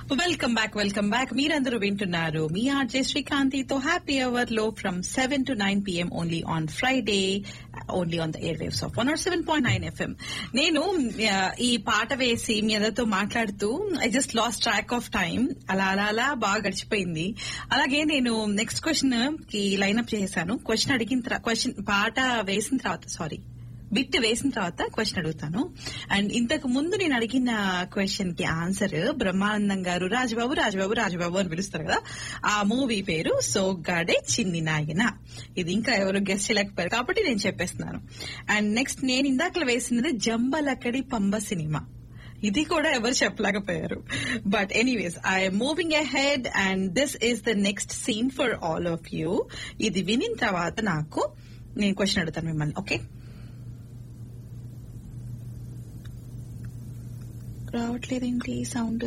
Welcome back welcome back మీరందరూ వింటున్నారు మీ ఆర్జే శ్రీకాంతితో హ్యాపీ అవర్ లో from seven to nine PM only on Friday only on the air waves of one naught seven point nine FM నేను ఆ, ఈ పాట వేసి మీ అందరితో మాట్లాడుతూ I just lost track of time అలా అలా అలా బాగా గడిచిపోయింది అలాగే నేను నెక్స్ట్ క్వశ్చన్ కి లైన్అప్ చేశాను క్వశ్చన్ అడిగిన తర్వాత క్వశ్చన్ పాట వేసిన తర్వాత సారీ బిట్ వేసిన తర్వాత క్వశ్చన్ అడుగుతాను అండ్ ఇంతకు ముందు నేను అడిగిన క్వశ్చన్ కి ఆన్సర్ బ్రహ్మానందం గారు రాజబాబు రాజబాబు రాజబాబు అని పిలుస్తారు కదా ఆ మూవీ పేరు సోగ్గాడే చిన్ని నాయన ఇది ఇంకా ఎవరు గెస్ట్ చేయలేకపోయారు కాబట్టి నేను చెప్పేస్తున్నాను అండ్ నెక్స్ట్ నేను ఇందాకలు వేసినది జంబలకడి పంబ సినిమా ఇది కూడా ఎవరు చెప్పలేకపోయారు but anyways I'm moving ahead and this is the next scene for all of you ఇది వినిన తర్వాత నాకు నేను క్వశ్చన్ అడుగుతాను మిమ్మల్ని ఓకే రావట్లేదేంటి సౌండ్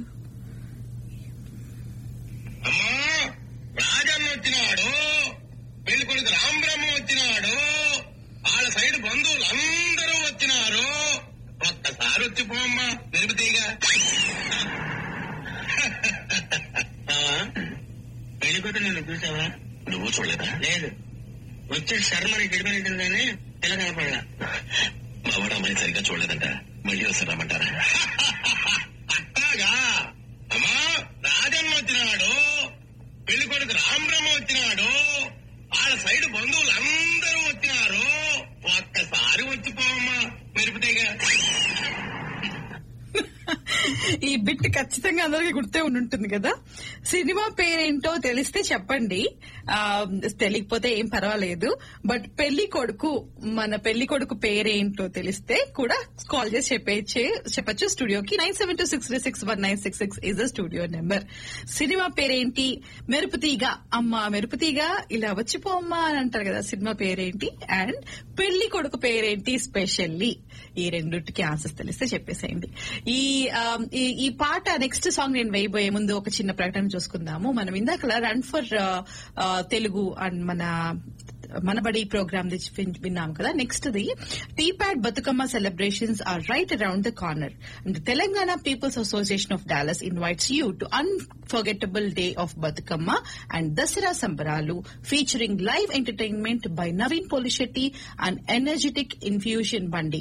అమ్మా రాజన్న వచ్చినాడు పెళ్లి కొడుకు రామబ్రహ్మ వచ్చినాడు వాళ్ళ సైడ్ బంధువులు అందరూ వచ్చినారు ఒక్కసారి వచ్చిపోమ్మా తిరుపతిగా పెళ్లి కొడుకు నన్ను చూసావా నువ్వు చూడలేదా లేదు వచ్చే శర్మని గడిపోయిందని ఇలా కనపడలా మా వాడు అమ్మాయి సరిగ్గా చూడలేదంట మళ్ళీ వస్తారు రమ్మంటారా అట్లాగా అమ్మా రాజన్న వచ్చినాడు పెళ్లి కొడుకు రామబ్రహ్మ వచ్చినాడు వాళ్ళ సైడ్ బంధువులు అందరూ వచ్చినారు ఒక్కసారి వచ్చిపోమ్మా మెరుపుతీగా ఈ బిట్ ఖచ్చితంగా అందరికి గుర్తే ఉండి ఉంటుంది కదా సినిమా పేరేంటో తెలిస్తే చెప్పండి ఆ, తెలియకపోతే ఏం పర్వాలేదు బట్ పెళ్లి కొడుకు మన పెళ్లి కొడుకు పేరేంటో తెలిస్తే కూడా కాల్ చేసి చెప్పేచ్చే చెప్పచ్చు స్టూడియోకి nine seven two six three six one nine six six is the studio number cinema పేరేంటి మెరుపుతీగ అమ్మ మెరుపుతీగ ఇలా వచ్చిపోమ్మా అని అంటారు కదా సినిమా పేరేంటి అండ్ పెళ్లి కొడుకు పేరేంటి స్పెషల్లీ ఈ రెండింటికి ఆన్సర్స్ తెలిస్తే చెప్పేసేయండి ఈ ఆ, ఈ- ఈ పాట నెక్స్ట్ సాంగ్ నేను వేయబోయే ముందు ఒక చిన్న ప్రకటన చూసుకుందాము మనం ఇందాక రన్ ఫర్ తెలుగు అండ్ మన మనబడి ప్రోగ్రామ్ విన్నాం కదా next the TPAD Bathukamma celebrations are right around the corner and Telangana people's association of Dallas invites you to unforgettable day of Bathukamma and Dasara సంబరాలు featuring live entertainment by Naveen Polishetty and energetic infusion Bandi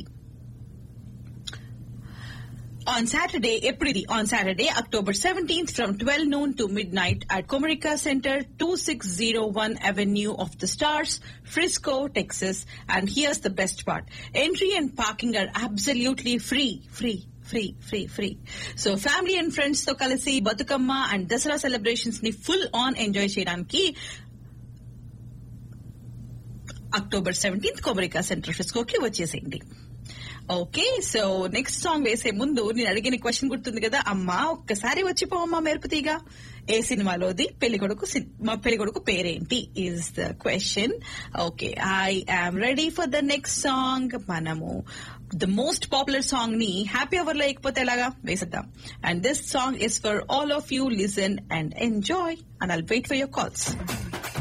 on Saturday, April, on Saturday, October 17th from 12 noon to midnight at Comerica Center, 2601 Avenue of the Stars, Frisco, Texas. And here's the best part. Entry and parking are absolutely free, free. Free free free so family and friends తో కలిసి Bathukamma and Dasara celebrations ని full on enjoy చేయడానికి October seventeenth Comerica centre ఫిస్కోకి వచ్చేసేయండి okay so next song వేసే ముందు నేను అడిగిన క్వశ్చన్ గుర్తుంది కదా అమ్మా ఒక్కసారి వచ్చిపోవమ్మా మెరుపుతీగా ఏ సినిమాలోది పెళ్లి కొడుకు మా పెళ్లి కొడుకు పేరేంటి is the question okay I am ready for the next song మనము ద మోస్ట్ పాపులర్ సాంగ్ ని హ్యాపీ అవర్ లో లేకపోతే ఎలాగా వేసేద్దాం and this song is for all of you listen and enjoy and I'll wait for your calls